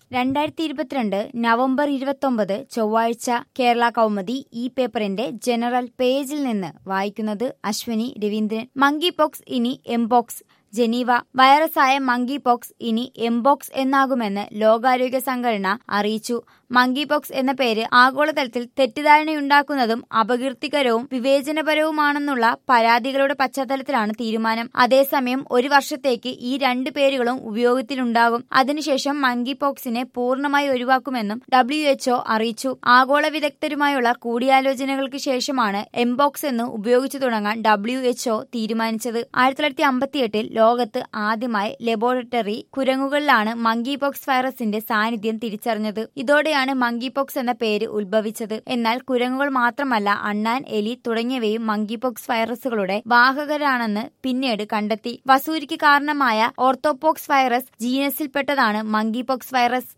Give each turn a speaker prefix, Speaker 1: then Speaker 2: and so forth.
Speaker 1: രണ്ടായിരത്തി ഇരുപത്തിരണ്ട് നവംബർ ഇരുപത്തൊമ്പത് ചൊവ്വാഴ്ച കേരള കൗമുദി ഈ പേപ്പറിന്റെ ജനറൽ പേജിൽ നിന്ന് വായിക്കുന്നത് അശ്വനി രവീന്ദ്രൻ മങ്കി പോക്സ് ഇനി എംപോക്സ് ജനീവ വൈറസായ മങ്കി പോക്സ് ഇനി എംബോക്സ് എന്നാകുമെന്ന് ലോകാരോഗ്യ സംഘടന അറിയിച്ചു മങ്കി പോക്സ് എന്ന പേര് ആഗോളതലത്തിൽ തെറ്റിദ്ധാരണയുണ്ടാക്കുന്നതും അപകീർത്തികരവും വിവേചനപരവുമാണെന്നുള്ള പരാതികളുടെ പശ്ചാത്തലത്തിലാണ് തീരുമാനം അതേസമയം ഒരു വർഷത്തേക്ക് ഈ രണ്ട് പേരുകളും ഉപയോഗത്തിലുണ്ടാകും അതിനുശേഷം മങ്കി പോക്സിനെ പൂർണ്ണമായി ഒഴിവാക്കുമെന്നും ഡബ്ല്യു എച്ച്ഒ അറിയിച്ചു ആഗോള വിദഗ്ധരുമായുള്ള കൂടിയാലോചനകൾക്ക് ശേഷമാണ് എംബോക്സ് എന്ന് ഉപയോഗിച്ചു തുടങ്ങാൻ ഡബ്ല്യു എച്ച്ഒ തീരുമാനിച്ചത് ആയിരത്തി തൊള്ളായിരത്തി അമ്പത്തിയെട്ടിൽ ലോകത്ത് ആദ്യമായി ലബോറട്ടറി കുരങ്ങുകളിലാണ് മങ്കി പോക്സ് വൈറസിന്റെ സാന്നിധ്യം തിരിച്ചറിഞ്ഞത് ഇതോടെയാണ് മങ്കി പോക്സ് എന്ന പേര് ഉത്ഭവിച്ചത് എന്നാൽ കുരങ്ങുകൾ മാത്രമല്ല അണ്ണാൻ എലി തുടങ്ങിയവയും മങ്കി പോക്സ് വൈറസുകളുടെ വാഹകരാണെന്ന് പിന്നീട് കണ്ടെത്തി വസൂരിക്ക് കാരണമായ ഓർത്തോപോക്സ് വൈറസ് ജീനസിൽപ്പെട്ടതാണ് മങ്കി പോക്സ് വൈറസ്